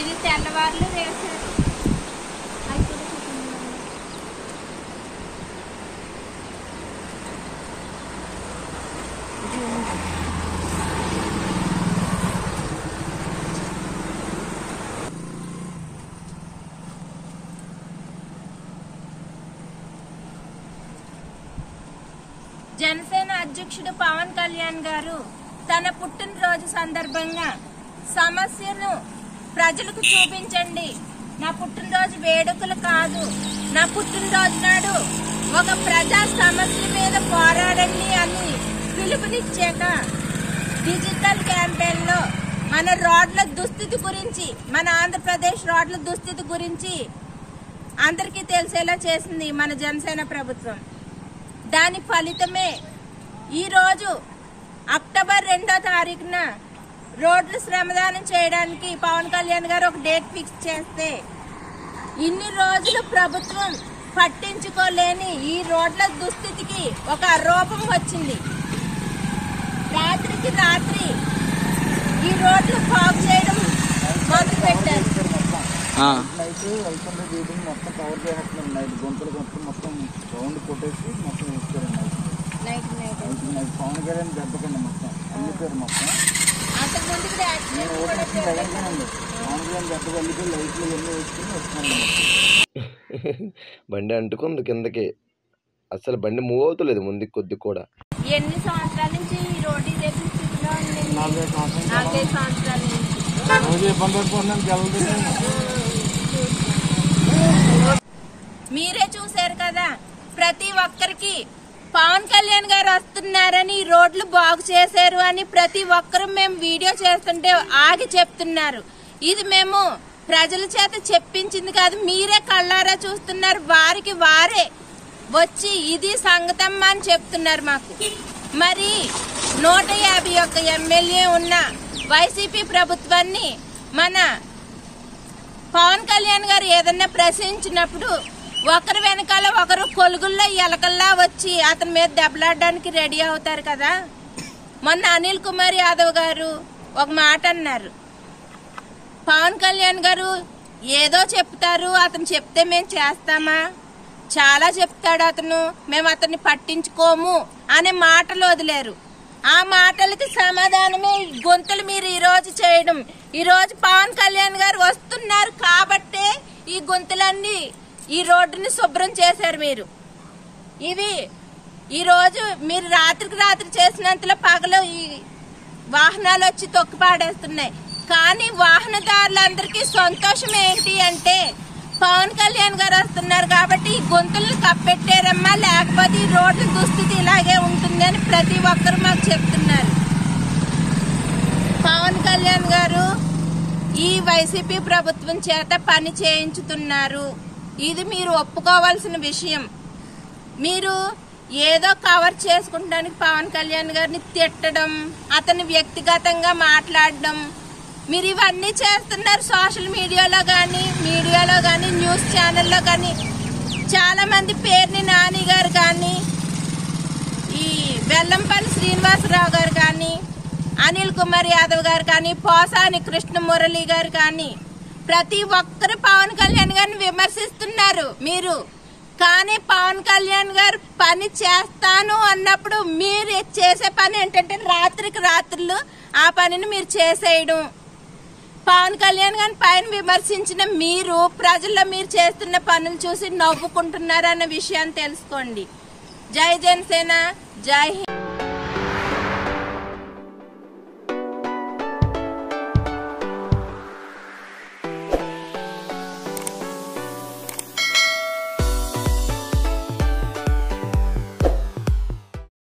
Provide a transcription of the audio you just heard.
ఇది తెల్లవారులు వేశారు అది కూడా చూపించండి. జనసేన అధ్యక్షుడు పవన్ కళ్యాణ్ గారు తన పుట్టినరోజు సందర్భంగా సమస్యను ప్రజలకు చూపించండి నా పుట్టినరోజు వేడుకలు కాదు నా పుట్టినరోజు నాడు ఒక ప్రజా సమస్య మీద పోరాడండి అని పిలుపునిచ్చాక డిజిటల్ క్యాంపెయిన్ లో మన రోడ్ల దుస్థితి గురించి మన ఆంధ్రప్రదేశ్ రోడ్ల దుస్థితి గురించి అందరికీ తెలిసేలా చేసింది మన జనసేన ప్రభుత్వం దాని ఫలితమే ఈరోజు అక్టోబర్ రెండో తారీఖున రోడ్లు శ్రమదానం చేయడానికి పవన్ కళ్యాణ్ గారు ఒక డేట్ ఫిక్స్ చేస్తే ఇన్ని రోజులు ప్రభుత్వం పట్టించుకోలేని ఈ రోడ్ల దుస్థితికి ఒక రూపం వచ్చింది రాత్రికి రాత్రి ఈ రోడ్లు బాగు చేయడం మొదలు పెట్టారు ఆ, నైట్ వైకుంఠ దీపం మొత్తం కవర్ చేస్తున్నాం నైట్ గొంతులు మొత్తం మొత్తం రౌండ్ కొట్టేసి మొత్తం ఇచ్చారు night night night night night Pavan Kalyan దెబ్బకండి మొత్తం అల్లిపోయారు మొత్తం అంతకు ముందు కూడా నేను యాక్సిడెంట్ ఓటు కూడా వచ్చింది జగన్కేనండి పవన్ కళ్యాణ్ దెబ్బ కలిపి లైట్లు ఇవన్నీ వేసుకుని వస్తున్నాను బండి అంటుకుంది కిందకి అసలు బండి మూవ్ అవుతలేదు ముందుకు కొద్ది కూడా ఎన్ని సంవత్సరాల నుంచి ఈ రోడ్డు ఇదే స్థితిలో ఉంది నాలుగైదు సంవత్సరాలు నాలుగైదు సంవత్సరాల నుంచి రోజు ఇబ్బంది పడిపోతున్నాను గెలవలేదు మీరే చూశారు కదా ప్రతి ఒక్కరికి పవన్ కళ్యాణ్ గారు వస్తున్నారని ఈ రోడ్లు బాగు చేశారు అని ప్రతి ఒక్కరు మేము వీడియో చేస్తుంటే ఆగి చెప్తున్నారు ఇది మేము ప్రజల చేత చెప్పించింది కాదు మీరే కళ్ళారా చూస్తున్నారు వారికి వారే వచ్చి ఇది సంగతమ్మ అని చెప్తున్నారు మాకు మరి నూట యాభై ఒక్క ఎమ్మెల్యే ఉన్న వైసీపీ ప్రభుత్వాన్ని మన పవన్ కళ్యాణ్ గారు ఏదన్నా ప్రశ్నించినప్పుడు ఒకరు వెనకాల ఒకరు కొలుగుల్లో ఎలకల్లా వచ్చి అతని మీద దెబ్బలాడడానికి రెడీ అవుతారు కదా మొన్న అనిల్ కుమార్ యాదవ్ గారు ఒక మాట అన్నారు పవన్ కళ్యాణ్ గారు ఏదో చెప్తారు అతను చెప్తే మేము చేస్తామా చాలా చెప్తాడు అతను మేము అతన్ని పట్టించుకోము అనే మాటలు వదిలేరు ఆ మాటలకి సమాధానమే ఈ గొంతులు మీరు ఈ రోజు చేయడం ఈ రోజు పవన్ కళ్యాణ్ గారు వస్తున్నారు కాబట్టే ఈ గొంతులన్నీ ఈ రోడ్డుని శుభ్రం చేశారు మీరు ఇవి ఈ రోజు మీరు రాత్రికి రాత్రి చేసినంతలో పగలు ఈ వాహనాలు వచ్చి తొక్కి పాడేస్తున్నాయి కానీ వాహనదారులందరికీ సంతోషం ఏంటి అంటే పవన్ కళ్యాణ్ గారు వస్తున్నారు కాబట్టి ఈ గొంతుల్ని కప్పెట్టారమ్మా లేకపోతే ఈ రోడ్డు దుస్థితి ఇలాగే ఉంటుంది అని ప్రతి ఒక్కరు మాకు చెప్తున్నారు పవన్ కళ్యాణ్ గారు ఈ వైసీపీ ప్రభుత్వం చేత పని చేయించుతున్నారు ఇది మీరు ఒప్పుకోవాల్సిన విషయం మీరు ఏదో కవర్ చేసుకుంటానికి పవన్ కళ్యాణ్ గారిని తిట్టడం అతని వ్యక్తిగతంగా మాట్లాడడం మీరు ఇవన్నీ చేస్తున్నారు సోషల్ మీడియాలో కానీ మీడియాలో కానీ న్యూస్ ఛానల్లో కానీ చాలా మంది పేరుని నాని గారు కానీ ఈ వెల్లంపల్లి శ్రీనివాసరావు గారు కానీ అనిల్ కుమార్ యాదవ్ గారు కానీ పోసాని కృష్ణ మురళి గారు కానీ ప్రతి ఒక్కరు పవన్ కళ్యాణ్ గారిని విమర్శిస్తున్నారు మీరు కానీ పవన్ కళ్యాణ్ గారు పని చేస్తాను అన్నప్పుడు మీరు చేసే పని ఏంటంటే రాత్రికి రాత్రులు ఆ పనిని మీరు చేసేయడం పవన్ కళ్యాణ్ గారిని పైన విమర్శించిన మీరు ప్రజల్లో మీరు చేస్తున్న పనులు చూసి నవ్వుకుంటున్నారన్న విషయాన్ని తెలుసుకోండి జై జనసేన జై హింద్